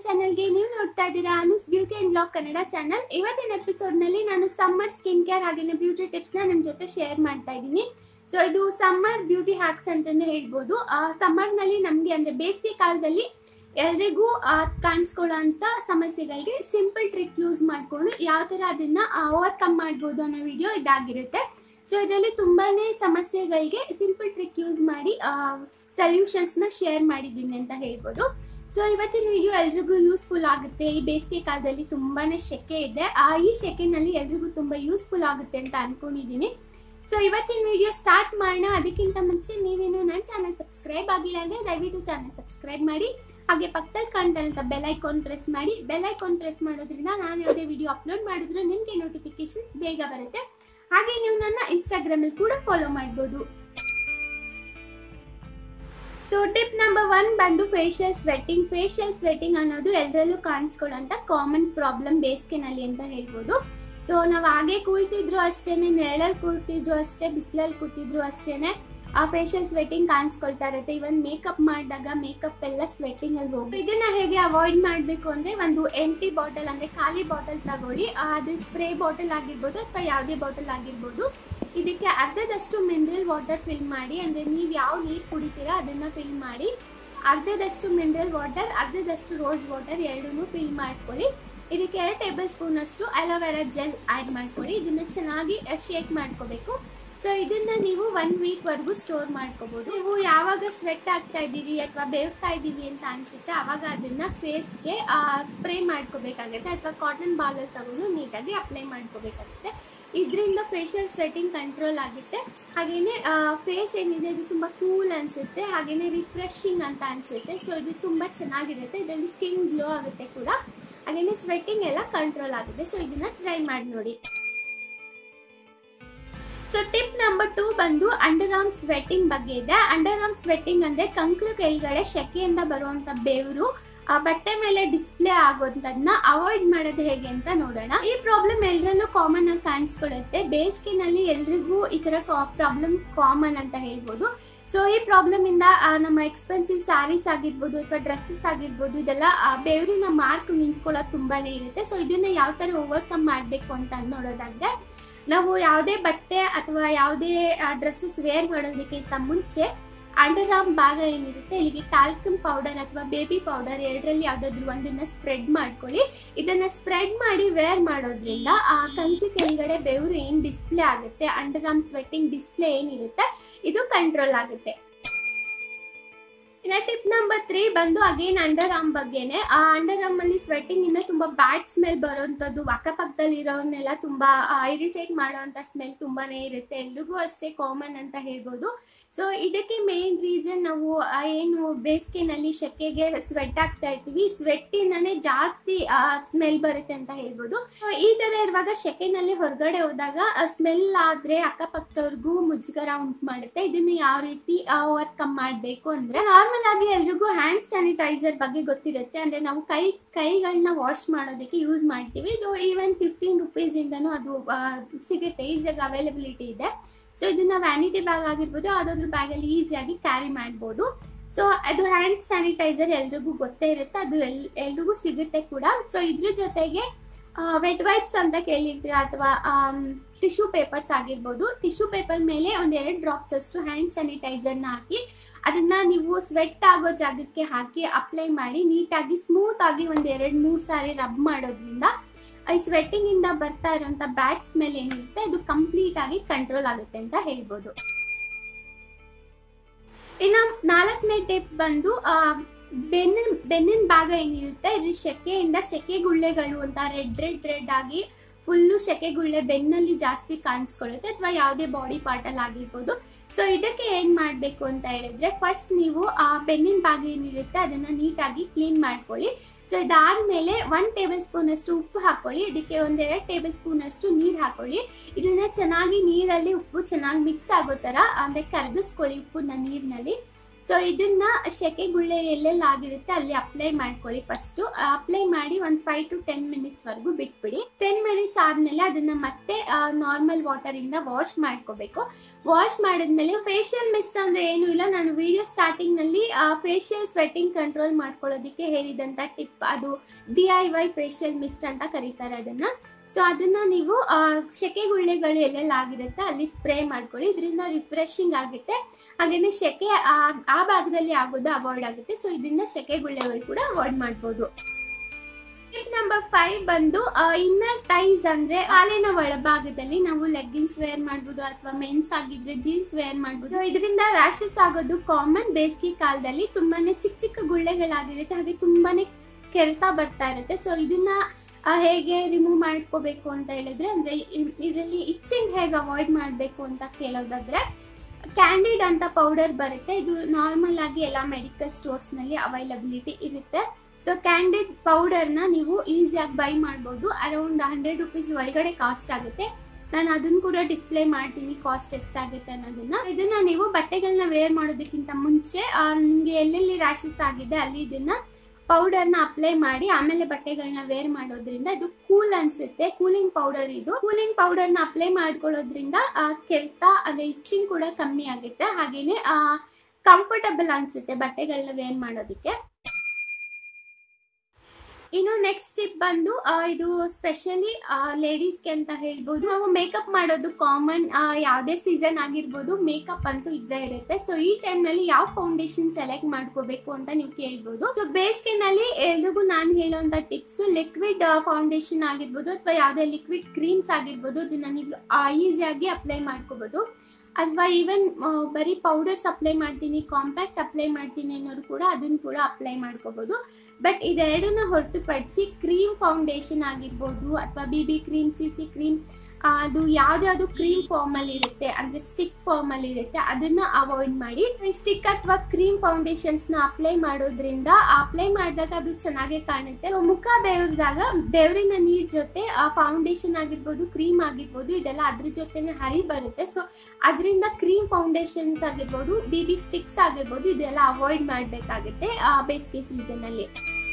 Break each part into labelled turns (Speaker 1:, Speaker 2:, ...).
Speaker 1: ಚಾನಲ್ಗೆ ನೀವು ನೋಡ್ತಾ ಇದ್ದೀರಾ Anu's beauty and blog Kannada channel ಇವತ್ತಿನ ಎಪಿಸೋಡ್ ನಲ್ಲಿ ನಾನು ಸಮ್ಮರ್ ಸ್ಕಿನ್ ಕೇರ್ ಹಾಗೆ ಬ್ಯೂಟಿ ಟಿಪ್ಸ್ ನ ನಿಮ್ ಜೊತೆ ಶೇರ್ ಮಾಡ್ತಾ ಇದ್ದೀನಿ ಸೊ ಇದು ಸಮ್ಮರ್ ಬ್ಯೂಟಿ ಹ್ಯಾಕ್ಸ್ ಅಂತಾನೆ ಹೇಳ್ಬೋದು ಸಮ್ಮರ್ ನಲ್ಲಿ ನಮ್ಗೆ ಅಂದ್ರೆ ಬೇಸಿಗೆ ಕಾಲದಲ್ಲಿ ಎಲ್ರಿಗೂ ಕಾಣಿಸ್ಕೊಳ್ಳೋ ಅಂತ ಸಮಸ್ಯೆಗಳಿಗೆ ಸಿಂಪಲ್ ಟ್ರಿಕ್ ಯೂಸ್ ಮಾಡ್ಕೊಂಡು ಯಾವ ತರ ಅದನ್ನ ಓವರ್ಕಮ್ ಮಾಡ್ಬೋದು ಅನ್ನೋ ವಿಡಿಯೋ ಇದಾಗಿರುತ್ತೆ ಸೊ ಇದರಲ್ಲಿ ತುಂಬಾನೇ ಸಮಸ್ಯೆಗಳಿಗೆ ಸಿಂಪಲ್ ಟ್ರಿಕ್ ಯೂಸ್ ಮಾಡಿ ಸೊಲ್ಯೂಷನ್ಸ್ ನ ಶೇರ್ ಮಾಡಿದ್ದೀನಿ ಅಂತ ಹೇಳ್ಬೋದು ಸೊ ಇವತ್ತಿನ ವಿಡಿಯೋ ಎಲ್ರಿಗೂ ಯೂಸ್ಫುಲ್ ಆಗುತ್ತೆ ಈ ಬೇಸಿಗೆ ಕಾಲದಲ್ಲಿ ತುಂಬಾನೇ ಶೆಕೆ ಇದೆ ಆ ಈ ಶೆಕೆನಲ್ಲಿ ಎಲ್ರಿಗೂ ತುಂಬಾ ಯೂಸ್ಫುಲ್ ಆಗುತ್ತೆ ಅಂತ ಅನ್ಕೊಂಡಿದ್ದೀನಿ ಸೊ ಇವತ್ತಿನ ವಿಡಿಯೋ ಸ್ಟಾರ್ಟ್ ಮಾಡೋಣ ಅದಕ್ಕಿಂತ ಮುಂಚೆ ನೀವೇನು ನನ್ನ ಚಾನಲ್ ಸಬ್ಸ್ಕ್ರೈಬ್ ಆಗಿಲ್ಲ ಅಂದ್ರೆ ದಯವಿಟ್ಟು ಚಾನಲ್ ಸಬ್ಸ್ಕ್ರೈಬ್ ಮಾಡಿ ಹಾಗೆ ಪಕ್ಕದಲ್ಲಿ ಕಾಣ್ತಾರಂತ ಬೆಲ್ ಐಕಾನ್ ಪ್ರೆಸ್ ಮಾಡಿ ಬೆಲ್ ಐಕಾನ್ ಪ್ರೆಸ್ ಮಾಡೋದ್ರಿಂದ ನಾನು ಯಾವುದೇ ವಿಡಿಯೋ ಅಪ್ಲೋಡ್ ಮಾಡಿದ್ರು ನಿಮಗೆ ನೋಟಿಫಿಕೇಶನ್ಸ್ ಬೇಗ ಬರುತ್ತೆ ಹಾಗೆ ನೀವು ನನ್ನ ಇನ್ಸ್ಟಾಗ್ರಾಮ್ ಅಲ್ಲಿ ಕೂಡ ಫಾಲೋ ಮಾಡ್ಬೋದು ಸೊ ಟಿಪ್ ನಂಬರ್ ಒನ್ ಬಂದು ಫೇಶಿಯಲ್ ಸ್ವೆಟ್ಟಿಂಗ್ ಫೇಶಿಯಲ್ ಸ್ವೆಟ್ಟಿಂಗ್ ಅನ್ನೋದು ಎಲ್ಲರಲ್ಲೂ ಕಾಣಿಸ್ಕೊಳ್ಳೋಂಥ ಕಾಮನ್ ಪ್ರಾಬ್ಲಮ್ ಬೇಸಿಗೆನಲ್ಲಿ ಅಂತ ಹೇಳ್ಬೋದು ಸೊ ನಾವು ಹಾಗೆ ಕೂಳ್ತಿದ್ರು ಅಷ್ಟೇನೆ ನೆರಳಲ್ಲಿ ಕೂರ್ತಿದ್ರು ಅಷ್ಟೇ ಬಿಸಿಲಲ್ಲಿ ಕೂತಿದ್ರು ಅಷ್ಟೇನೆ ಆ ಫೇಶಿಯಲ್ ಸ್ವೆಟ್ಟಿಂಗ್ ಕಾಣಿಸ್ಕೊಳ್ತಾ ಇರುತ್ತೆ ಇವನ್ ಮೇಕಪ್ ಮಾಡಿದಾಗ ಮೇಕಪ್ ಎಲ್ಲ ಸ್ವೆಟ್ಟಿಂಗ್ ಅಲ್ಲಿ ಹೋಗಿ ಇದನ್ನ ಹೇಗೆ ಅವಾಯ್ಡ್ ಮಾಡಬೇಕು ಅಂದ್ರೆ ಒಂದು ಎಂಟಿ ಬಾಟಲ್ ಅಂದ್ರೆ ಖಾಲಿ ಬಾಟಲ್ ತಗೊಳ್ಳಿ ಅದು ಸ್ಪ್ರೇ ಬಾಟಲ್ ಆಗಿರ್ಬೋದು ಅಥವಾ ಯಾವುದೇ ಬಾಟಲ್ ಆಗಿರ್ಬೋದು ಇದಕ್ಕೆ ಅರ್ಧದಷ್ಟು ಮಿನರಲ್ ವಾಟರ್ ಫಿಲ್ ಮಾಡಿ ಅಂದ್ರೆ ನೀವು ಯಾವ ನೀರು ಕುಡಿತೀರಾ ಅದನ್ನ ಫಿಲ್ ಮಾಡಿ ಅರ್ಧದಷ್ಟು ಮಿನರಲ್ ವಾಟರ್ ಅರ್ಧದಷ್ಟು ರೋಸ್ ವಾಟರ್ ಎರಡನ್ನೂ ಫಿಲ್ ಮಾಡ್ಕೊಳ್ಳಿ ಇದಕ್ಕೆ ಎರಡು ಟೇಬಲ್ ಸ್ಪೂನ್ ಅಷ್ಟು ಅಲೋವೆರಾ ಜೆಲ್ ಆ್ಯಡ್ ಮಾಡ್ಕೊಳ್ಳಿ ಇದನ್ನ ಚೆನ್ನಾಗಿ ಶೇಕ್ ಮಾಡ್ಕೋಬೇಕು ಸೊ ಇದನ್ನ ನೀವು ಒನ್ ವೀಕ್ ವರೆಗೂ ಸ್ಟೋರ್ ಮಾಡ್ಕೋಬಹುದು ನೀವು ಯಾವಾಗ ಸ್ವೆಟ್ ಆಗ್ತಾ ಇದ್ದೀವಿ ಅಥವಾ ಬೇವ್ತಾ ಇದ್ದೀವಿ ಅಂತ ಅನ್ಸುತ್ತೆ ಅವಾಗ ಅದನ್ನ ಫೇಸ್ಗೆ ಸ್ಪ್ರೇ ಮಾಡ್ಕೋಬೇಕಾಗುತ್ತೆ ಅಥವಾ ಕಾಟನ್ ಬಾಲಲ್ಲಿ ತಗೊಂಡು ನೀಟಾಗಿ ಅಪ್ಲೈ ಮಾಡ್ಕೋಬೇಕಾಗುತ್ತೆ ಇದರಿಂದ ಫೇಶಿಯಲ್ ಸ್ವೆಟ್ಟಿಂಗ್ ಕಂಟ್ರೋಲ್ ಆಗುತ್ತೆ ಹಾಗೇನೆ ಫೇಸ್ ಏನಿದೆ ಇದು ತುಂಬ ಕೂಲ್ ಅನಿಸುತ್ತೆ ಹಾಗೇನೆ ರಿಫ್ರೆಶಿಂಗ್ ಅಂತ ಅನಿಸುತ್ತೆ ಸೊ ಇದು ತುಂಬ ಚೆನ್ನಾಗಿರುತ್ತೆ ಇದರಲ್ಲಿ ಸ್ಕಿನ್ ಗ್ಲೋ ಆಗುತ್ತೆ ಕೂಡ ಹಾಗೇನೆ ಸ್ವೆಟ್ಟಿಂಗ್ ಎಲ್ಲ ಕಂಟ್ರೋಲ್ ಆಗುತ್ತೆ ಸೊ ಇದನ್ನ ಟ್ರೈ ಮಾಡಿ ನೋಡಿ ಸೊ ಟಿಪ್ ನಂಬರ್ ಟೂ ಬಂದು ಅಂಡರ್ ಆರ್ಮ್ ಸ್ವೆಟ್ಟಿಂಗ್ ಬಗ್ಗೆ ಇದೆ ಅಂಡರ್ ಆರ್ಮ್ ಸ್ವೆಟ್ಟಿಂಗ್ ಅಂದ್ರೆ ಕಂಕ್ಳು ಕೆಳಗಡೆ ಶೆಕೆಯಿಂದ ಬರುವಂತ ಬೆವರು ಆ ಬಟ್ಟೆ ಮೇಲೆ ಡಿಸ್ಪ್ಲೇ ಆಗೋದನ್ನ ಅವಾಯ್ಡ್ ಮಾಡೋದು ಹೇಗೆ ಅಂತ ನೋಡೋಣ ಈ ಪ್ರಾಬ್ಲಮ್ ಎಲ್ರಲ್ಲೂ ಕಾಮನ್ ಆಗಿ ಕಾಣಿಸ್ಕೊಳ್ಳುತ್ತೆ ಬೇಸಿಗೆನಲ್ಲಿ ಎಲ್ರಿಗೂ ಈ ತರ ಪ್ರಾಬ್ಲಮ್ ಕಾಮನ್ ಅಂತ ಹೇಳ್ಬೋದು ಸೊ ಈ ಪ್ರಾಬ್ಲಮ್ ಇಂದ ನಮ್ಮ ಎಕ್ಸ್ಪೆನ್ಸಿವ್ ಸ್ಯಾರೀಸ್ ಆಗಿರ್ಬೋದು ಅಥವಾ ಡ್ರೆಸ್ಸಸ್ ಆಗಿರ್ಬೋದು ಇದೆಲ್ಲ ಬೆವರಿನ ಮಾರ್ಕ್ ನಿಂತ್ಕೊಳ್ಳೋದು ತುಂಬಾನೇ ಇರುತ್ತೆ ಸೊ ಇದನ್ನ ಯಾವ ತರ ಓವರ್ಕಮ್ ಮಾಡಬೇಕು ಅಂತ ನೋಡೋದಾದ್ರೆ ನಾವು ಯಾವುದೇ ಬಟ್ಟೆ ಅಥವಾ ಯಾವುದೇ ಡ್ರೆಸ್ಸಸ್ ವೇರ್ ಮಾಡೋದಕ್ಕಿಂತ ಮುಂಚೆ ಅಂಡರ್ ಆರ್ಮ್ ಭಾಗ ಏನಿರುತ್ತೆ ಇಲ್ಲಿಗೆ ಟಾಲ್ಕಮ್ ಪೌಡರ್ ಅಥವಾ ಬೇಬಿ ಪೌಡರ್ ಎರಡರಲ್ಲಿ ಯಾವ್ದಾದ್ರು ಒಂದನ್ನ ಸ್ಪ್ರೆಡ್ ಮಾಡ್ಕೊಳ್ಳಿ ಇದನ್ನ ಸ್ಪ್ರೆಡ್ ಮಾಡಿ ವೇರ್ ಮಾಡೋದ್ರಿಂದ ಆ ಕಂಕಿ ಕೆಳಗಡೆ ಬೆವರು ಏನ್ ಡಿಸ್ಪ್ಲೇ ಆಗುತ್ತೆ ಅಂಡರ್ ಆರ್ಮ್ ಸ್ವೆಟ್ಟಿಂಗ್ ಡಿಸ್ಪ್ಲೇ ಏನಿರುತ್ತೆ ಇದು ಕಂಟ್ರೋಲ್ ಆಗುತ್ತೆ ಇನ್ನ ಟಿಪ್ ನಂಬರ್ ತ್ರೀ ಬಂದು ಅಗೇನ್ ಅಂಡರ್ ಆರ್ಮ್ ಬಗ್ಗೆನೆ ಆ ಅಂಡರ್ ಆರ್ಮ್ ಅಲ್ಲಿ ಸ್ವೆಟ್ಟಿಂಗ್ ಇಂದ ತುಂಬಾ ಬ್ಯಾಡ್ ಸ್ಮೆಲ್ ಬರೋಂಥದ್ದು ಅಕ್ಕಪಕ್ಕದಲ್ಲಿ ಇರೋರ್ನೆಲ್ಲ ತುಂಬಾ ಇರಿಟೇಟ್ ಮಾಡೋಂಥ ಸ್ಮೆಲ್ ತುಂಬಾನೇ ಇರುತ್ತೆ ಎಲ್ರಿಗೂ ಅಷ್ಟೇ ಕಾಮನ್ ಅಂತ ಹೇಳ್ಬೋದು ಸೊ ಇದಕ್ಕೆ ಮೇನ್ ರೀಸನ್ ನಾವು ಏನು ಬೇಸಿಗೆನಲ್ಲಿ ಶೆಕೆಗೆ ಸ್ವೆಟ್ ಆಗ್ತಾ ಇರ್ತೀವಿ ಸ್ವೆಟ್ಟಿಂದಾನೇ ಜಾಸ್ತಿ ಸ್ಮೆಲ್ ಬರುತ್ತೆ ಅಂತ ಹೇಳ್ಬೋದು ಸೊ ಈ ತರ ಇರುವಾಗ ಶೆಕೆನಲ್ಲಿ ಹೊರಗಡೆ ಹೋದಾಗ ಸ್ಮೆಲ್ ಆದ್ರೆ ಅಕ್ಕಪಕ್ಕದವ್ರಿಗೂ ಮುಜುಗರ ಉಂಟು ಮಾಡುತ್ತೆ ಇದನ್ನ ಯಾವ ರೀತಿ ಓವರ್ಕಮ್ ಮಾಡಬೇಕು ಅಂದ್ರೆ ನಾರ್ಮಲ್ ಆಗಿ ಎಲ್ರಿಗೂ ಹ್ಯಾಂಡ್ ಸ್ಯಾನಿಟೈಸರ್ ಬಗ್ಗೆ ಗೊತ್ತಿರುತ್ತೆ ಅಂದ್ರೆ ನಾವು ಕೈ ಕೈಗಳನ್ನ ವಾಶ್ ಮಾಡೋದಕ್ಕೆ ಯೂಸ್ ಮಾಡ್ತೀವಿ ಇದು ಈವನ್ ಫಿಫ್ಟೀನ್ ರುಪೀಸ್ ಇಂದನೂ ಅದು ಸಿಗುತ್ತೆ ಈಸಿಯಾಗಿ ಅವೈಲಬಿಲಿಟಿ ಇದೆ ಸೊ ಇದನ್ನ ವ್ಯಾನಿಟಿ ಬ್ಯಾಗ್ ಆಗಿರ್ಬೋದು ಯಾವ್ದಾದ್ರು ಬ್ಯಾಗ್ ಅಲ್ಲಿ ಈಸಿಯಾಗಿ ಕ್ಯಾರಿ ಮಾಡ್ಬೋದು ಸೊ ಅದು ಹ್ಯಾಂಡ್ ಸ್ಯಾನಿಟೈಸರ್ ಎಲ್ರಿಗೂ ಗೊತ್ತೇ ಇರುತ್ತೆ ಅದು ಎಲ್ ಎಲ್ರಿಗೂ ಸಿಗುತ್ತೆ ಕೂಡ ಸೊ ಇದ್ರ ಜೊತೆಗೆ ವೆಟ್ ವೈಪ್ಸ್ ಅಂತ ಕೇಳಿರ್ತೀರ ಅಥವಾ ಟಿಶ್ಯೂ ಪೇಪರ್ಸ್ ಆಗಿರ್ಬೋದು ಟಿಶ್ಯೂ ಪೇಪರ್ ಮೇಲೆ ಒಂದ್ ಎರಡು ಡ್ರಾಪ್ಸ್ ಅಷ್ಟು ಹ್ಯಾಂಡ್ ಸ್ಯಾನಿಟೈಸರ್ನ ಹಾಕಿ ಅದನ್ನ ನೀವು ಸ್ವೆಟ್ ಆಗೋ ಜಾಗಕ್ಕೆ ಹಾಕಿ ಅಪ್ಲೈ ಮಾಡಿ ನೀಟಾಗಿ ಸ್ಮೂತ್ ಆಗಿ ಒಂದ್ ಎರಡ್ ಮೂರ್ ಸಾರಿ ರಬ್ ಮಾಡೋದ್ರಿಂದ ಈ ಸ್ವೆಟ್ಟಿಂಗ್ ಇಂದ ಬರ್ತಾ ಇರುವಂತ ಬ್ಯಾಡ್ ಸ್ಮೆಲ್ ಏನಿರುತ್ತೆ ಅದು ಕಂಪ್ಲೀಟ್ ಆಗಿ ಕಂಟ್ರೋಲ್ ಆಗುತ್ತೆ ಅಂತ ಹೇಳ್ಬೋದು ಇನ್ನು ನಾಲ್ಕನೇ ಟಿಪ್ ಬಂದು ಬೆನ್ನಿನ ಬೆನ್ನಿನ ಭಾಗ ಏನಿರುತ್ತೆ ಇದು ಶೆಕೆಯಿಂದ ಶೆಕೆ ಗುಳ್ಳೆಗಳು ಅಂತ ರೆಡ್ ರೆಡ್ ರೆಡ್ ಆಗಿ ಫುಲ್ಲು ಶೆಕೆ ಗುಳ್ಳೆ ಬೆನ್ನಲ್ಲಿ ಜಾಸ್ತಿ ಕಾಣಿಸ್ಕೊಳ್ಳುತ್ತೆ ಅಥವಾ ಯಾವುದೇ ಬಾಡಿ ಪಾರ್ಟ್ ಅಲ್ಲಿ ಆಗಿರ್ಬೋದು ಸೊ ಇದಕ್ಕೆ ಏನ್ ಮಾಡ್ಬೇಕು ಅಂತ ಹೇಳಿದ್ರೆ ಫಸ್ಟ್ ನೀವು ಆ ಬೆನ್ನಿನ ಭಾಗ ಏನಿರುತ್ತೆ ಅದನ್ನ ನೀಟಾಗಿ ಕ್ಲೀನ್ ಮಾಡ್ಕೊಳ್ಳಿ ಸೊ ಇದಾದ್ಮೇಲೆ ಒನ್ ಟೇಬಲ್ ಸ್ಪೂನ್ ಅಷ್ಟು ಉಪ್ಪು ಹಾಕೊಳ್ಳಿ ಇದಕ್ಕೆ ಒಂದೆರಡು ಟೇಬಲ್ ಸ್ಪೂನ್ ಅಷ್ಟು ನೀರು ಹಾಕೊಳ್ಳಿ ಇದನ್ನ ಚೆನ್ನಾಗಿ ನೀರಲ್ಲಿ ಉಪ್ಪು ಚೆನ್ನಾಗಿ ಮಿಕ್ಸ್ ಆಗೋ ತರ ಅಂದ್ರೆ ಕರಗಿಸ್ಕೊಳ್ಳಿ ಉಪ್ಪನ್ನ ನೀರಿನಲ್ಲಿ ಸೊ ಇದನ್ನ ಸೆಕೆ ಗುಳ್ಳೆ ಎಲ್ಲೆಲ್ಲಿ ಆಗಿರುತ್ತೆ ಅಲ್ಲಿ ಅಪ್ಲೈ ಮಾಡ್ಕೊಳ್ಳಿ ಫಸ್ಟ್ ಅಪ್ಲೈ ಮಾಡಿ ಒಂದು ಫೈವ್ ಟು ಟೆನ್ ಮಿನಿಟ್ಸ್ ವರೆಗೂ ಬಿಟ್ಬಿಡಿ ಟೆನ್ ಮಿನಿಟ್ಸ್ ಆದ್ಮೇಲೆ ಅದನ್ನ ಮತ್ತೆ ನಾರ್ಮಲ್ ವಾಟರ್ ಇಂದ ವಾಶ್ ಮಾಡ್ಕೋಬೇಕು ವಾಶ್ ಮಾಡಿದ್ಮೇಲೆ ಫೇಶಿಯಲ್ ಮಿಸ್ಟ್ ಅಂದ್ರೆ ಏನು ಇಲ್ಲ ನಾನು ವಿಡಿಯೋ ಸ್ಟಾರ್ಟಿಂಗ್ ನಲ್ಲಿ ಫೇಶಿಯಲ್ ಸ್ವೆಟ್ಟಿಂಗ್ ಕಂಟ್ರೋಲ್ ಮಾಡ್ಕೊಳ್ಳೋದಕ್ಕೆ ಹೇಳಿದಂತ ಟಿಪ್ ಅದು D I Y facial mist ಅಂತ ಕರೀತಾರೆ ಅದನ್ನ ಸೊ ಅದನ್ನ ನೀವು ಆ, ಸೆಕೆ ಗುಳ್ಳೆಗಳು ಎಲ್ಲೆಲ್ಲಿ ಆಗಿರುತ್ತೆ ಅಲ್ಲಿ ಸ್ಪ್ರೇ ಮಾಡ್ಕೊಳ್ಳಿ ಇದರಿಂದ ರಿಫ್ರೆಶಿಂಗ್ ಆಗುತ್ತೆ ಹಾಗೇನೆ ಸೆಕೆ ಆ ಆ ಭಾಗದಲ್ಲಿ ಆಗೋದು ಅವಾಯ್ಡ್ ಆಗುತ್ತೆ ಸೊ ಇದರಿಂದ ಸೆಕೆ ಗುಳ್ಳೆಗಳು ಕೂಡ ಅವಾಯ್ಡ್ ಮಾಡ್ಬೋದು ಟಿಪ್ ನಂಬರ್ ಫೈವ್ ಬಂದು ಇನ್ನರ್ ಟೈಸ್ ಅಂದ್ರೆ ಕಾಲಿನ ಒಳಭಾಗದಲ್ಲಿ ನಾವು ಲೆಗ್ಗಿನ್ಸ್ ವೇರ್ ಮಾಡ್ಬೋದು ಅಥವಾ ಮೆನ್ಸ್ ಆಗಿದ್ರೆ ಜೀನ್ಸ್ ವೇರ್ ಮಾಡ್ಬೋದು ಇದರಿಂದ ರ್ಯಾಶಸ್ ಆಗೋದು ಕಾಮನ್ ಬೇಸಿಗೆ ಕಾಲದಲ್ಲಿ ತುಂಬಾನೇ ಚಿಕ್ಕ ಚಿಕ್ಕ ಗುಳ್ಳೆಗಳಾಗಿರುತ್ತೆ ಹಾಗೆ ತುಂಬಾನೇ ಕೆರೆತ ಬರ್ತಾ ಇರುತ್ತೆ ಸೊ ಇದನ್ನ ಆ, ಹೇಗೆ ರಿಮೂವ್ ಮಾಡ್ಕೋಬೇಕು ಅಂತ ಹೇಳಿದ್ರೆ ಅಂದ್ರೆ ಇದರಲ್ಲಿ ಇಚ್ಚಿಂಗ್ ಹೇಗೆ ಅವಾಯ್ಡ್ ಮಾಡಬೇಕು ಅಂತ ಕೇಳೋದಾದ್ರೆ ಕ್ಯಾಂಡಿಡ್ ಅಂತ ಪೌಡರ್ ಬರುತ್ತೆ ಇದು ನಾರ್ಮಲ್ ಆಗಿ ಎಲ್ಲ ಮೆಡಿಕಲ್ ಸ್ಟೋರ್ಸ್ ನಲ್ಲಿ ಅವೈಲಬಿಲಿಟಿ ಇರುತ್ತೆ ಸೊ ಕ್ಯಾಂಡಿಡ್ ಪೌಡರ್ನ ನೀವು ಈಸಿಯಾಗಿ ಬೈ ಮಾಡ್ಬೋದು ಅರೌಂಡ್ ಹಂಡ್ರೆಡ್ ರುಪೀಸ್ ಒಳಗಡೆ ಕಾಸ್ಟ್ ಆಗುತ್ತೆ ನಾನು ಅದನ್ನ ಕೂಡ ಡಿಸ್ಪ್ಲೇ ಮಾಡ್ತೀನಿ ಕಾಸ್ಟ್ ಎಷ್ಟಾಗುತ್ತೆ ಅನ್ನೋದನ್ನ ಇದನ್ನ ನೀವು ಬಟ್ಟೆಗಳನ್ನ ವೇರ್ ಮಾಡೋದಕ್ಕಿಂತ ಮುಂಚೆ ಆ, ನಿಮ್ಗೆ ಎಲ್ಲೆಲ್ಲಿ ರ್ಯಾಶಸ್ ಆಗಿದೆ ಅಲ್ಲಿ ಇದನ್ನ ಪೌಡರ್ನ ಅಪ್ಲೈ ಮಾಡಿ ಆಮೇಲೆ ಬಟ್ಟೆಗಳನ್ನ ವೇರ್ ಮಾಡೋದ್ರಿಂದ ಇದು ಕೂಲ್ ಅನ್ಸುತ್ತೆ ಕೂಲಿಂಗ್ ಪೌಡರ್ ಇದು ಕೂಲಿಂಗ್ ಪೌಡರ್ನ ಅಪ್ಲೈ ಮಾಡ್ಕೊಳ್ಳೋದ್ರಿಂದ ಆ, ಕೆರೆತ ಅಂದ್ರೆ ಇಚ್ಚಿಂಗ್ ಕೂಡ ಕಮ್ಮಿ ಆಗುತ್ತೆ ಹಾಗೇನೆ ಕಂಫರ್ಟಬಲ್ ಅನ್ಸುತ್ತೆ ಬಟ್ಟೆಗಳನ್ನ ವೇರ್ ಮಾಡೋದಕ್ಕೆ ಇನ್ನು ನೆಕ್ಸ್ಟ್ ಟಿಪ್ ಬಂದು ಆ, ಇದು ಸ್ಪೆಷಲಿ ಲೇಡೀಸ್ಗೆ ಅಂತ ಹೇಳ್ಬೋದು ನಾವು ಮೇಕಪ್ ಮಾಡೋದು ಕಾಮನ್ ಯಾವುದೇ ಸೀಸನ್ ಆಗಿರ್ಬೋದು ಮೇಕಪ್ ಅಂತೂ ಇದ್ದೇ ಇರುತ್ತೆ ಸೊ ಈ ಟೈಮ್ ನಲ್ಲಿ ಯಾವ ಫೌಂಡೇಶನ್ ಸೆಲೆಕ್ಟ್ ಮಾಡ್ಕೋಬೇಕು ಅಂತ ನೀವು ಕೇಳ್ಬೋದು ಸೊ ಬೇಸಿಗೆನಲ್ಲಿ ಎಲ್ರಿಗೂ ನಾನು ಹೇಳುವಂತ ಟಿಪ್ಸ್ ಲಿಕ್ವಿಡ್ ಫೌಂಡೇಶನ್ ಆಗಿರ್ಬೋದು ಅಥವಾ ಯಾವುದೇ ಲಿಕ್ವಿಡ್ ಕ್ರೀಮ್ಸ್ ಆಗಿರ್ಬೋದು ಅದನ್ನ ನೀವು ಈಸಿಯಾಗಿ ಅಪ್ಲೈ ಮಾಡ್ಕೋಬಹುದು ಅಥವಾ ಈವನ್ ಬರೀ ಪೌಡರ್ಸ್ ಅಪ್ಲೈ ಮಾಡ್ತೀನಿ ಕಾಂಪ್ಯಾಕ್ಟ್ ಅಪ್ಲೈ ಮಾಡ್ತೀನಿ ಅನ್ನೋರು ಕೂಡ ಅದನ್ನ ಕೂಡ ಅಪ್ಲೈ ಮಾಡ್ಕೋಬಹುದು ಬಟ್ ಇದೆರಡನ್ನ ಹೊರತುಪಡಿಸಿ ಕ್ರೀಮ್ ಫೌಂಡೇಶನ್ ಆಗಿರ್ಬೋದು ಅಥವಾ B B cream C C cream ಅದು ಯಾವ್ದಾವ್ದು ಕ್ರೀಮ್ ಫಾರ್ಮ್ ಅಲ್ಲಿ ಇರುತ್ತೆ ಅಂದ್ರೆ ಸ್ಟಿಕ್ ಫಾರ್ಮ್ ಅಲ್ಲಿ ಇರುತ್ತೆ ಅದನ್ನ ಅವಾಯ್ಡ್ ಮಾಡಿ ಸ್ಟಿಕ್ ಅಥವಾ ಕ್ರೀಮ್ ಫೌಂಡೇಶನ್ಸ್ ನ ಅಪ್ಲೈ ಮಾಡೋದ್ರಿಂದ ಅಪ್ಲೈ ಮಾಡಿದಾಗ ಅದು ಚೆನ್ನಾಗಿ ಕಾಣುತ್ತೆ So, ಮುಖ ಬೆವರಿದಾಗ ಬೆವರಿನ ನೀರ್ ಜೊತೆ ಆ ಫೌಂಡೇಶನ್ ಆಗಿರ್ಬೋದು ಕ್ರೀಮ್ ಆಗಿರ್ಬೋದು ಇದೆಲ್ಲ ಅದ್ರ ಜೊತೆನೆ ಹರಿ ಬರುತ್ತೆ ಸೊ ಅದರಿಂದ ಕ್ರೀಮ್ ಫೌಂಡೇಶನ್ಸ್ ಆಗಿರ್ಬೋದು ಬಿ ಬಿ ಸ್ಟಿಕ್ಸ್ ಆಗಿರ್ಬೋದು ಇದೆಲ್ಲ ಅವಾಯ್ಡ್ ಮಾಡಬೇಕಾಗುತ್ತೆ ಬೇಸಿಗೆ ಸೀಸನ್ ಅಲ್ಲಿ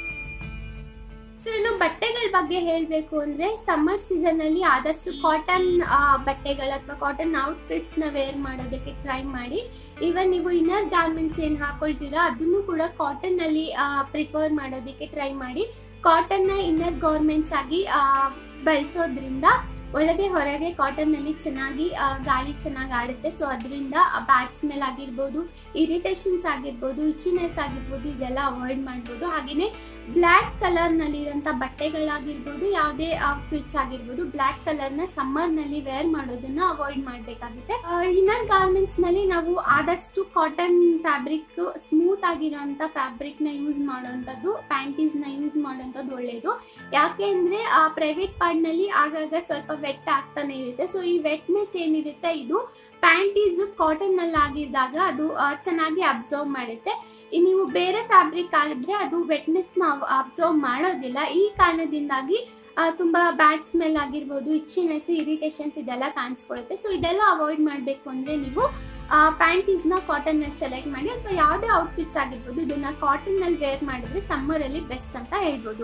Speaker 1: ಸೊ ಇನ್ನು ಬಟ್ಟೆಗಳ ಬಗ್ಗೆ ಹೇಳಬೇಕು ಅಂದ್ರೆ ಸಮ್ಮರ್ ಸೀಸನ್ ಅಲ್ಲಿ ಆದಷ್ಟು ಕಾಟನ್ ಬಟ್ಟೆಗಳ ಅಥವಾ ಕಾಟನ್ ಔಟ್ಫಿಟ್ಸ್ ನ ವೇರ್ ಮಾಡೋದಕ್ಕೆ ಟ್ರೈ ಮಾಡಿ ಈವನ್ ನೀವು ಇನ್ನರ್ ಗಾರ್ಮೆಂಟ್ಸ್ ಏನ್ ಹಾಕೊಳ್ತೀರಾ ಅದನ್ನು ಕೂಡ ಕಾಟನ್ ಅಲ್ಲಿ ಪ್ರಿಫರ್ ಮಾಡೋದಕ್ಕೆ ಟ್ರೈ ಮಾಡಿ ಕಾಟನ್ ನ ಇನ್ನರ್ ಗಾರ್ಮೆಂಟ್ಸ್ ಆಗಿ ಆ, ಬಳಸೋದ್ರಿಂದ ಒಳಗೆ ಹೊರಗೆ ಕಾಟನ್ ನಲ್ಲಿ ಚೆನ್ನಾಗಿ ಆ, ಗಾಳಿ ಚೆನ್ನಾಗಿ ಆಡುತ್ತೆ ಸೊ ಅದರಿಂದ ಬ್ಯಾಟ್ ಸ್ಮೆಲ್ ಆಗಿರ್ಬೋದು ಇರಿಟೇಷನ್ಸ್ ಆಗಿರ್ಬೋದು ಇಚಿನೆಸ್ ಆಗಿರ್ಬೋದು ಇದೆಲ್ಲ ಅವಾಯ್ಡ್ ಮಾಡ್ಬೋದು ಹಾಗೇನೆ ಬ್ಲ್ಯಾಕ್ ಕಲರ್ ನಲ್ಲಿ ಇರೋಂಥ ಬಟ್ಟೆಗಳಾಗಿರ್ಬೋದು ಯಾವುದೇ ಔಟ್ಫಿಟ್ಸ್ ಆಗಿರ್ಬೋದು ಬ್ಲ್ಯಾಕ್ ಕಲರ್ ನ ಸಮ್ಮರ್ ನಲ್ಲಿ ವೇರ್ ಮಾಡೋದನ್ನ ಅವಾಯ್ಡ್ ಮಾಡಬೇಕಾಗುತ್ತೆ ಇನ್ನರ್ ಗಾರ್ಮೆಂಟ್ಸ್ ನಲ್ಲಿ ನಾವು ಆದಷ್ಟು ಕಾಟನ್ ಫ್ಯಾಬ್ರಿಕ್ ಸ್ಮೂತ್ ಆಗಿರೋಂಥ ಫ್ಯಾಬ್ರಿಕ್ ನ ಯೂಸ್ ಮಾಡೋಂಥದ್ದು ಪ್ಯಾಂಟೀಸ್ ನ ಯೂಸ್ ಮಾಡೋಂಥದ್ದು ಒಳ್ಳೆಯದು ಯಾಕೆ ಅಂದ್ರೆ ಆ ಪ್ರೈವೇಟ್ ಪಾರ್ಟ್ ನಲ್ಲಿ ಆಗಾಗ ಸ್ವಲ್ಪ ವೆಟ್ ಆಗ್ತಾನೆ ಇರುತ್ತೆ ಸೊ ಈ ವೆಟ್ನೆಸ್ ಏನಿರುತ್ತೆ ಇದು ಪ್ಯಾಂಟೀಸ್ ಕಾಟನ್ ನಲ್ಲಿ ಆಗಿದ್ದಾಗ ಅದು ಆ, ಚೆನ್ನಾಗಿ ಅಬ್ಸರ್ವ್ ಮಾಡುತ್ತೆ ಈ ನೀವು ಬೇರೆ ಫ್ಯಾಬ್ರಿಕ್ ಆಗಿದ್ರೆ ಅದು ವೆಟ್ನೆಸ್ ನ ಅಬ್ಸರ್ವ್ ಮಾಡೋದಿಲ್ಲ ಈ ಕಾರಣದಿಂದಾಗಿ ಆ, ತುಂಬಾ ಬ್ಯಾಡ್ ಸ್ಮೆಲ್ ಆಗಿರ್ಬೋದು ಇಚ್ಚಿನೆಸ್ ಇರಿಟೇಷನ್ಸ್ ಇದೆಲ್ಲ ಕಾಣಿಸ್ಕೊಳ್ಳುತ್ತೆ ಸೊ ಇದೆಲ್ಲ ಅವಾಯ್ಡ್ ಮಾಡಬೇಕು ಅಂದ್ರೆ ನೀವು ಪ್ಯಾಂಟೀಸ್ ನ ಕಾಟನ್ ನಲ್ಲಿ ಸೆಲೆಕ್ಟ್ ಮಾಡಿ ಅಥವಾ ಯಾವುದೇ ಔಟ್ಫಿಟ್ಸ್ ಆಗಿರ್ಬೋದು ಇದನ್ನ ಕಾಟನ್ ನಲ್ಲಿ ವೇರ್ ಮಾಡಿದ್ರೆ ಸಮ್ಮರ್ ಅಲ್ಲಿ ಬೆಸ್ಟ್ ಅಂತ ಹೇಳ್ಬೋದು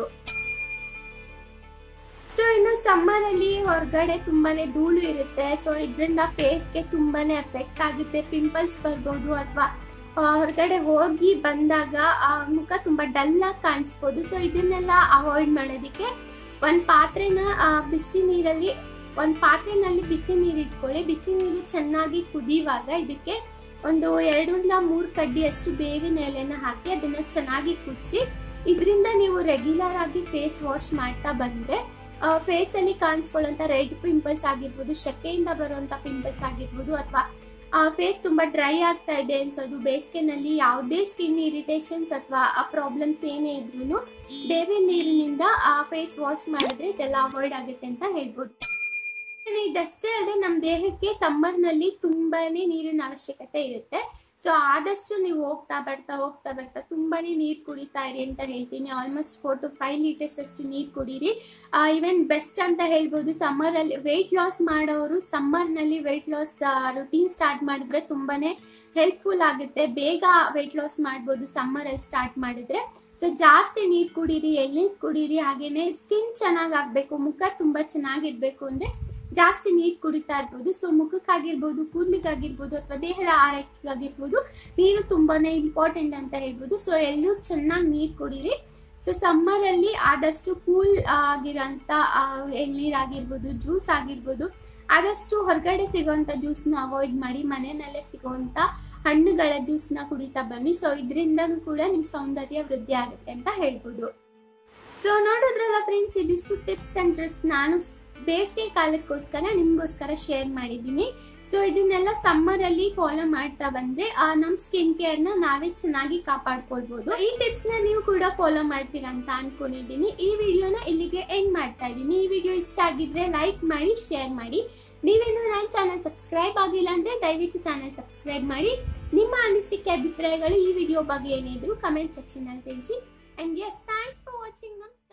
Speaker 1: ಸೊ ಇನ್ನು ಸಮ್ಮರ್ ಅಲ್ಲಿ ಹೊರಗಡೆ ತುಂಬಾನೇ ಧೂಳು ಇರುತ್ತೆ ಸೊ ಇದರಿಂದ ಫೇಸ್ಗೆ ತುಂಬಾನೇ ಎಫೆಕ್ಟ್ ಆಗುತ್ತೆ ಪಿಂಪಲ್ಸ್ ಬರ್ಬೋದು ಅಥವಾ ಹೊರಗಡೆ ಹೋಗಿ ಬಂದಾಗ ಆ, ಮುಖ ತುಂಬಾ ಡಲ್ ಆಗಿ ಕಾಣಿಸ್ಬೋದು ಸೊ ಇದನ್ನೆಲ್ಲ ಅವಾಯ್ಡ್ ಮಾಡೋದಕ್ಕೆ ಒಂದ್ ಪಾತ್ರೆನ ಆ, ಬಿಸಿ ನೀರಲ್ಲಿ ಒಂದ್ ಪಾತ್ರೆನಲ್ಲಿ ಬಿಸಿ ನೀರು ಇಟ್ಕೊಳ್ಳಿ ಬಿಸಿ ನೀರು ಚೆನ್ನಾಗಿ ಕುದಿಯುವಾಗ ಇದಕ್ಕೆ ಒಂದು ಎರಡರಿಂದ ಮೂರು ಕಡ್ಡಿಯಷ್ಟು ಬೇವಿನ ಎಲೆನ ಹಾಕಿ ಅದನ್ನ ಚೆನ್ನಾಗಿ ಕುದಿಸಿ ಇದರಿಂದ ನೀವು ರೆಗ್ಯುಲರ್ ಆಗಿ ಫೇಸ್ ವಾಶ್ ಮಾಡ್ತಾ ಬಂದ್ರೆ ಫೇಸ್ ಅಲ್ಲಿ ಕಾಣಿಸ್ಕೊಳ್ಳೋಂಥ ರೆಡ್ ಪಿಂಪಲ್ಸ್ ಆಗಿರ್ಬೋದು ಶೆಕೆಯಿಂದ ಬರುವಂತ ಪಿಂಪಲ್ಸ್ ಆಗಿರ್ಬೋದು ಅಥವಾ ಫೇಸ್ ತುಂಬಾ ಡ್ರೈ ಆಗ್ತಾ ಇದೆ ಅನ್ಸೋದು ಬೇಸಿಗೆನಲ್ಲಿ ಯಾವುದೇ ಸ್ಕಿನ್ ಇರಿಟೇಷನ್ಸ್ ಅಥವಾ ಆ ಪ್ರಾಬ್ಲಮ್ಸ್ ಏನೇ ಇದ್ರೂ ಬೇವಿನ ನೀರಿನಿಂದ ಆ ಫೇಸ್ ವಾಶ್ ಮಾಡಿದ್ರೆ ಇದೆಲ್ಲ ಅವಾಯ್ಡ್ ಆಗುತ್ತೆ ಅಂತ ಹೇಳ್ಬೋದು ಇನ್ನು ಇದಷ್ಟೇ ಅಲ್ಲದೆ ನಮ್ಮ ದೇಹಕ್ಕೆ ಸಮ್ಮರ್ ನಲ್ಲಿ ತುಂಬಾನೇ ನೀರಿನ ಅವಶ್ಯಕತೆ ಇರುತ್ತೆ ಸೊ ಆದಷ್ಟು ನೀವು ಹೋಗ್ತಾ ಬರ್ತಾ ಹೋಗ್ತಾ ಬರ್ತಾ ತುಂಬಾನೇ ನೀರು ಕುಡಿತಾ ಇರಿ ಅಂತ ಹೇಳ್ತೀನಿ almost four to five litres ಅಷ್ಟು ನೀರು ಕುಡೀರಿ ಈವನ್ ಬೆಸ್ಟ್ ಅಂತ ಹೇಳ್ಬೋದು ಸಮ್ಮರಲ್ಲಿ ವೆಯ್ಟ್ ಲಾಸ್ ಮಾಡೋರು ಸಮ್ಮರ್ನಲ್ಲಿ ವೆಯ್ಟ್ ಲಾಸ್ ರುಟೀನ್ ಸ್ಟಾರ್ಟ್ ಮಾಡಿದ್ರೆ ತುಂಬಾನೇ ಹೆಲ್ಪ್ಫುಲ್ ಆಗುತ್ತೆ ಬೇಗ ವೆಯ್ಟ್ ಲಾಸ್ ಮಾಡ್ಬೋದು ಸಮ್ಮರಲ್ಲಿ ಸ್ಟಾರ್ಟ್ ಮಾಡಿದ್ರೆ ಸೊ ಜಾಸ್ತಿ ನೀರು ಕುಡೀರಿ ಎಳ್ನೀರು ಕುಡೀರಿ ಹಾಗೇನೆ ಸ್ಕಿನ್ ಚೆನ್ನಾಗಿ ಆಗ್ಬೇಕು ಮುಖ ತುಂಬಾ ಚೆನ್ನಾಗಿರ್ಬೇಕು ಅಂದ್ರೆ ಜಾಸ್ತಿ ನೀರು ಕುಡಿತಾ ಇರ್ಬೋದು ಸೊ ಮುಖಕ್ಕಾಗಿರ್ಬೋದು ಕೂದಲಿಗಾಗಿರ್ಬೋದು ಅಥವಾ ದೇಹದ ಆರೈಕೆಗಾಗಿರ್ಬೋದು ನೀರು ತುಂಬಾನೇ ಇಂಪಾರ್ಟೆಂಟ್ ಅಂತ ಹೇಳ್ಬೋದು ಸೊ ಎಲ್ಲರೂ ಚೆನ್ನಾಗಿ ನೀರು ಕುಡೀರಿ ಸೊ ಸಮ್ಮರಲ್ಲಿ ಆದಷ್ಟು ಕೂಲ್ ಆಗಿರೋಂಥ ಎಳ್ನೀರಾಗಿರ್ಬೋದು ಜ್ಯೂಸ್ ಆಗಿರ್ಬೋದು ಆದಷ್ಟು ಹೊರಗಡೆ ಸಿಗೋಂಥ ಜ್ಯೂಸ್ನ ಅವಾಯ್ಡ್ ಮಾಡಿ ಮನೆಯಲ್ಲೇ ಸಿಗೋಂಥ ಹಣ್ಣುಗಳ ಜ್ಯೂಸ್ನ ಕುಡಿತಾ ಬನ್ನಿ ಸೊ ಇದರಿಂದ ಕೂಡ ನಿಮ್ಮ ಸೌಂದರ್ಯ ವೃದ್ಧಿ ಆಗುತ್ತೆ ಅಂತ ಹೇಳ್ಬೋದು ಸೊ ನೋಡಿದ್ರಲ್ಲ ಫ್ರೆಂಡ್ಸ್ ಇದಿಷ್ಟು ಟಿಪ್ಸ್ ಅಂಡ್ ಟ್ರಿಕ್ಸ್ ನಾನು ಬೇಸಿಗೆ ಕಾಲಕ್ಕೋಸ್ಕರ ನಿಮ್ಗೋಸ್ಕರ ಶೇರ್ ಮಾಡಿದ್ದೀನಿ ಸೊ ಇದನ್ನೆಲ್ಲ ಸಮ್ಮರ್ ಅಲ್ಲಿ ಫಾಲೋ ಮಾಡ್ತಾ ಬಂದ್ರೆ ನಮ್ಮ ಸ್ಕಿನ್ ಕೇರ್ ನ ನಾವೇ ಚೆನ್ನಾಗಿ ಕಾಪಾಡ್ಕೊಳ್ಬಹುದು ಈ ಟಿಪ್ಸ್ ನ ನೀವು ಕೂಡ ಫಾಲೋ ಮಾಡ್ತೀರಾ ಅಂತ ಅನ್ಕೊಂಡಿದ್ದೀನಿ ಈ ವಿಡಿಯೋನ ಇಲ್ಲಿಗೆ ಎಂಡ್ ಮಾಡ್ತಾ ಇದ್ದೀನಿ ಈ ವಿಡಿಯೋ ಇಷ್ಟ ಆಗಿದ್ರೆ ಲೈಕ್ ಮಾಡಿ ಶೇರ್ ಮಾಡಿ ನೀವೇನು ನನ್ನ ಚಾನಲ್ ಸಬ್ಸ್ಕ್ರೈಬ್ ಆಗಿಲ್ಲ ಅಂದ್ರೆ ದಯವಿಟ್ಟು ಚಾನಲ್ ಸಬ್ಸ್ಕ್ರೈಬ್ ಮಾಡಿ ನಿಮ್ಮ ಅನಿಸಿಕೆ ಅಭಿಪ್ರಾಯಗಳು ಈ ವಿಡಿಯೋ ಬಗ್ಗೆ ಏನಿದ್ರು ಕಮೆಂಟ್ ಸೆಕ್ಷನ್ ಅಲ್ಲಿ ತಿಳಿಸಿ and yes thanks for watching ನಮ್